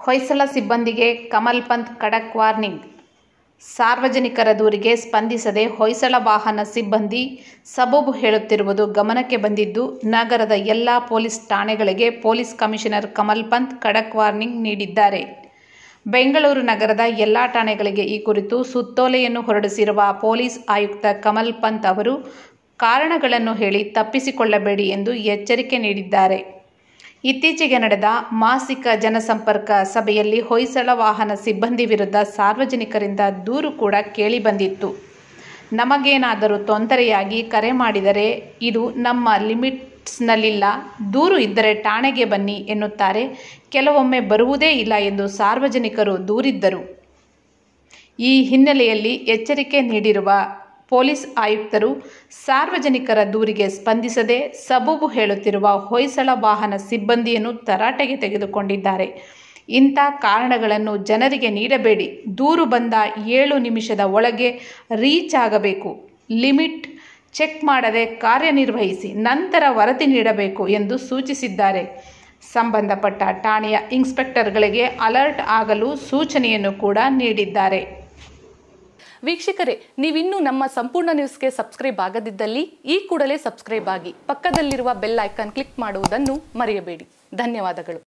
ಹೊಯ್ಸಳ ಸಿಬ್ಬಂದಿಗೆ ಕಮಲ್ ಪಂತ್ ಖಡಕ್ ವಾರ್ನಿಂಗ್ ಸಾರ್ವಜನಿಕರ ದೂರಿಗೆ ಸ್ಪಂದಿಸದೆ ಹೊಯ್ಸಳ ವಾಹನ ಸಿಬ್ಬಂದಿ ಸಬೂಬು ಹೇಳುತ್ತಿರುವುದು ಗಮನಕ್ಕೆ ಬಂದಿದ್ದು ನಗರದ ಎಲ್ಲ ಪೊಲೀಸ್ ಠಾಣೆಗಳಿಗೆ ಪೊಲೀಸ್ ಕಮಿಷನರ್ ಕಮಲ್ ಪಂತ್ ಖಡಕ್ ವಾರ್ನಿಂಗ್ ನೀಡಿದ್ದಾರೆ ಬೆಂಗಳೂರು ನಗರದ ಎಲ್ಲ ಠಾಣೆಗಳಿಗೆ ಈ ಕುರಿತು ಸುತ್ತೋಲೆಯನ್ನು ಹೊರಡಿಸಿರುವ ಪೊಲೀಸ್ ಆಯುಕ್ತ ಕಮಲ್ ಪಂತ್ ಅವರು ಕಾರಣಗಳನ್ನು ಹೇಳಿ ತಪ್ಪಿಸಿಕೊಳ್ಳಬೇಡಿ ಎಂದು ಎಚ್ಚರಿಕೆ ನೀಡಿದ್ದಾರೆ ಇತ್ತೀಚೆಗೆ ನಡೆದ ಮಾಸಿಕ ಜನಸಂಪರ್ಕ ಸಭೆಯಲ್ಲಿ ಹೊಯ್ಸಳ ವಾಹನ ಸಿಬ್ಬಂದಿ ವಿರುದ್ಧ ಸಾರ್ವಜನಿಕರಿಂದ ದೂರು ಕೂಡ ಕೇಳಿಬಂದಿತ್ತು ನಮಗೇನಾದರೂ ತೊಂದರೆಯಾಗಿ ಕರೆ ಮಾಡಿದರೆ ಇದು ನಮ್ಮ ಲಿಮಿಟ್ಸ್ನಲ್ಲಿಲ್ಲ ದೂರು ಇದ್ದರೆ ಠಾಣೆಗೆ ಬನ್ನಿ ಎನ್ನುತ್ತಾರೆ ಕೆಲವೊಮ್ಮೆ ಬರುವುದೇ ಇಲ್ಲ ಎಂದು ಸಾರ್ವಜನಿಕರು ದೂರಿದ್ದರು ಈ ಹಿನ್ನೆಲೆಯಲ್ಲಿ ಎಚ್ಚರಿಕೆ ನೀಡಿರುವ ಪೊಲೀಸ್ ಆಯುಕ್ತರು ಸಾರ್ವಜನಿಕರ ದೂರಿಗೆ ಸ್ಪಂದಿಸದೆ ಸಬೂಬು ಹೇಳುತ್ತಿರುವ ಹೊಯ್ಸಳ ವಾಹನ ಸಿಬ್ಬಂದಿಯನ್ನು ತರಾಟೆಗೆ ತೆಗೆದುಕೊಂಡಿದ್ದಾರೆ ಇಂಥ ಕಾರಣಗಳನ್ನು ಜನರಿಗೆ ನೀಡಬೇಡಿ ದೂರು ಬಂದ ಏಳು ನಿಮಿಷದ ಒಳಗೆ ರೀಚ್ ಆಗಬೇಕು ಲಿಮಿಟ್ ಚೆಕ್ ಮಾಡದೆ ಕಾರ್ಯನಿರ್ವಹಿಸಿ ನಂತರ ವರದಿ ನೀಡಬೇಕು ಎಂದು ಸೂಚಿಸಿದ್ದಾರೆ ಸಂಬಂಧಪಟ್ಟ ಠಾಣೆಯ ಇನ್ಸ್ಪೆಕ್ಟರ್ಗಳಿಗೆ ಅಲರ್ಟ್ ಆಗಲು ಸೂಚನೆಯನ್ನು ಕೂಡ ನೀಡಿದ್ದಾರೆ ವೀಕ್ಷಕರೇ ನೀವಿನ್ನೂ ನಮ್ಮ ಸಂಪೂರ್ಣ ನ್ಯೂಸ್ಗೆ ಸಬ್ಸ್ಕ್ರೈಬ್ ಆಗದಿದ್ದಲ್ಲಿ ಈ ಕೂಡಲೇ ಸಬ್ಸ್ಕ್ರೈಬ್ ಆಗಿ ಪಕ್ಕದಲ್ಲಿರುವ ಬೆಲ್ ಐಕಾನ್ ಕ್ಲಿಕ್ ಮಾಡುವುದನ್ನು ಮರೆಯಬೇಡಿ ಧನ್ಯವಾದಗಳು